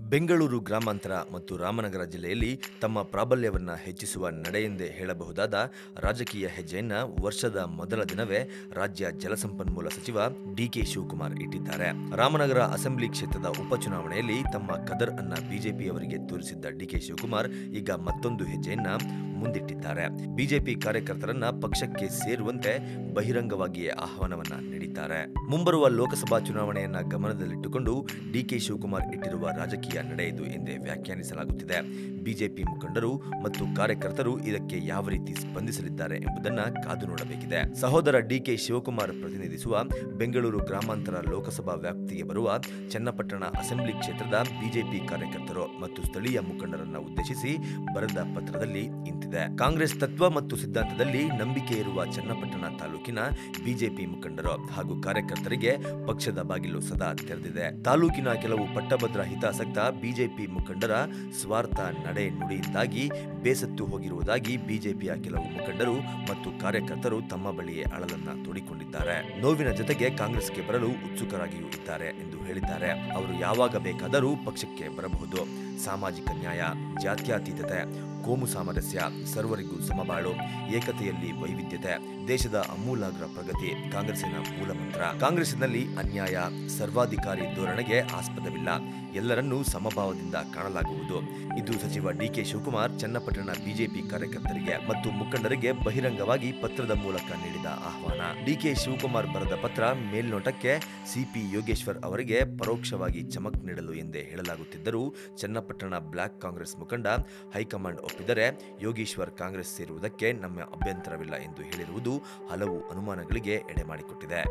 ಬೆಂಗಳೂರು ಗ್ರಾಮಾಂತರ ಮತ್ತು ರಾಮನಗರ ಜಿಲ್ಲೆಯಲ್ಲಿ ತಮ್ಮ ಪ್ರಾಬಲ್ಯವನ್ನ ಹೆಚ್ಚಿಸುವ ನಡೆಯೆಂದೇ ಹೇಳಬಹುದಾದ ರಾಜಕೀಯ ಹೆಜ್ಜೆಯನ್ನ ವರ್ಷದ ಮೊದಲ ದಿನವೇ ರಾಜ್ಯ ಜಲಸಂಪನ್ಮೂಲ ಸಚಿವ ಡಿಕೆ ಶಿವಕುಮಾರ್ ಇಟ್ಟಿದ್ದಾರೆ ರಾಮನಗರ ಅಸೆಂಬ್ಲಿ ಕ್ಷೇತ್ರದ ಉಪಚುನಾವಣೆಯಲ್ಲಿ ತಮ್ಮ ಕದರ್ ಅನ್ನ ಬಿಜೆಪಿಯವರಿಗೆ ತೋರಿಸಿದ್ದ ಡಿಕೆ ಶಿವಕುಮಾರ್ ಈಗ ಮತ್ತೊಂದು ಹೆಜ್ಜೆಯನ್ನ ಮುಂದಿಟ್ಟಿದ್ದಾರೆ ಬಿಜೆಪಿ ಕಾರ್ಯಕರ್ತರನ್ನ ಪಕ್ಷಕ್ಕೆ ಸೇರುವಂತೆ ಬಹಿರಂಗವಾಗಿಯೇ ಆಹ್ವಾನವನ್ನ ನೀಡಿದ್ದಾರೆ ಮುಂಬರುವ ಲೋಕಸಭಾ ಚುನಾವಣೆಯನ್ನ ಗಮನದಲ್ಲಿಟ್ಟುಕೊಂಡು ಡಿಕೆ ಶಿವಕುಮಾರ್ ಇಟ್ಟಿರುವ ರಾಜಕೀಯ ನಡೆ ಇದು ಎಂದೇ ವ್ಯಾಖ್ಯಾನಿಸಲಾಗುತ್ತಿದೆ ಬಿಜೆಪಿ ಮುಖಂಡರು ಮತ್ತು ಕಾರ್ಯಕರ್ತರು ಇದಕ್ಕೆ ಯಾವ ರೀತಿ ಸ್ಪಂದಿಸಲಿದ್ದಾರೆ ಎಂಬುದನ್ನ ಕಾದು ನೋಡಬೇಕಿದೆ ಸಹೋದರ ಡಿಕೆ ಶಿವಕುಮಾರ್ ಪ್ರತಿನಿಧಿಸುವ ಬೆಂಗಳೂರು ಗ್ರಾಮಾಂತರ ಲೋಕಸಭಾ ವ್ಯಾಪ್ತಿಗೆ ಬರುವ ಚನ್ನಪಟ್ಟಣ ಅಸೆಂಬ್ಲಿ ಕ್ಷೇತ್ರದ ಬಿಜೆಪಿ ಕಾರ್ಯಕರ್ತರು ಮತ್ತು ಸ್ಥಳೀಯ ಮುಖಂಡರನ್ನ ಉದ್ದೇಶಿಸಿ ಬರೆದ ಪತ್ರದಲ್ಲಿ ಇಂತಿದೆ ಕಾಂಗ್ರೆಸ್ ತತ್ವ ಮತ್ತು ಸಿದ್ಧಾಂತದಲ್ಲಿ ನಂಬಿಕೆ ಇರುವ ಚನ್ನಪಟ್ಟಣ ತಾಲೂಕಿನ ಬಿಜೆಪಿ ಮುಖಂಡರು ಹಾಗೂ ಕಾರ್ಯಕರ್ತರಿಗೆ ಪಕ್ಷದ ಬಾಗಿಲು ಸದಾ ತೆರೆದಿದೆ ತಾಲೂಕಿನ ಕೆಲವು ಪಟ್ಟಭದ್ರ ಹಿತಾಸಕ್ತ ಬಿಜೆಪಿ ಮುಖಂಡರ ಸ್ವಾರ್ಥ ನಡೆ ನುಡಿಯಿಂದಾಗಿ ಬೇಸತ್ತು ಹೋಗಿರುವುದಾಗಿ ಬಿಜೆಪಿಯ ಕೆಲವು ಮುಖಂಡರು ಮತ್ತು ಕಾರ್ಯಕರ್ತರು ತಮ್ಮ ಬಳಿಯೇ ಅಳಲನ್ನ ತೋಡಿಕೊಂಡಿದ್ದಾರೆ ನೋವಿನ ಜೊತೆಗೆ ಕಾಂಗ್ರೆಸ್ಗೆ ಬರಲು ಉತ್ಸುಕರಾಗಿಯೂ ಇದ್ದಾರೆ ಎಂದು ಹೇಳಿದ್ದಾರೆ ಅವರು ಯಾವಾಗ ಬೇಕಾದರೂ ಪಕ್ಷಕ್ಕೆ ಬರಬಹುದು ಸಾಮಾಜಿಕ ನ್ಯಾಯ ಜಾತ್ಯತೀತತೆ ಕೋಮು ಸಾಮರಸ್ಯ ಸರ್ವರಿಗೂ ಸಮಬಾಳು ಏಕತೆಯಲ್ಲಿ ವೈವಿಧ್ಯತೆ ದೇಶದ ಅಮೂಲಾಗ್ರ ಪ್ರಗತಿ ಕಾಂಗ್ರೆಸ್ಸಿನ ಮೂಲಮಂತ್ರ ಕಾಂಗ್ರೆಸ್ಸಿನಲ್ಲಿ ಅನ್ಯಾಯ ಸರ್ವಾಧಿಕಾರಿ ಧೋರಣೆಗೆ ಆಸ್ಪದವಿಲ್ಲ ಎಲ್ಲರನ್ನೂ ಸಮಭಾವದಿಂದ ಕಾಣಲಾಗುವುದು ಇದು ಸಚಿವ ಡಿಕೆ ಶಿವಕುಮಾರ್ ಚನ್ನಪಟ್ಟಣ ಬಿಜೆಪಿ ಕಾರ್ಯಕರ್ತರಿಗೆ ಮತ್ತು ಮುಖಂಡರಿಗೆ ಬಹಿರಂಗವಾಗಿ ಪತ್ರದ ಮೂಲಕ ನೀಡಿದ ಆಹ್ವಾನ ಡಿಕೆ ಶಿವಕುಮಾರ್ ಬರೆದ ಪತ್ರ ಮೇಲ್ನೋಟಕ್ಕೆ ಸಿಪಿ ಯೋಗೇಶ್ವರ್ ಅವರಿಗೆ ಪರೋಕ್ಷವಾಗಿ ಚಮಕ್ ನೀಡಲು ಎಂದೇ ಹೇಳಲಾಗುತ್ತಿದ್ದರೂ ಚನ್ನಪಟ್ಟಣ ಬ್ಲಾಕ್ ಕಾಂಗ್ರೆಸ್ ಮುಖಂಡ ಹೈಕಮಾಂಡ್ ಒಪ್ಪಿದರೆ ಯೋಗೀಶ್ವರ್ ಕಾಂಗ್ರೆಸ್ ಸೇರುವುದಕ್ಕೆ ನಮ್ಮ ಅಭ್ಯಂತರವಿಲ್ಲ ಎಂದು ಹೇಳಿರುವುದು ಹಲವು ಅನುಮಾನಗಳಿಗೆ ಎಡೆ ಮಾಡಿಕೊಟ್ಟಿದೆ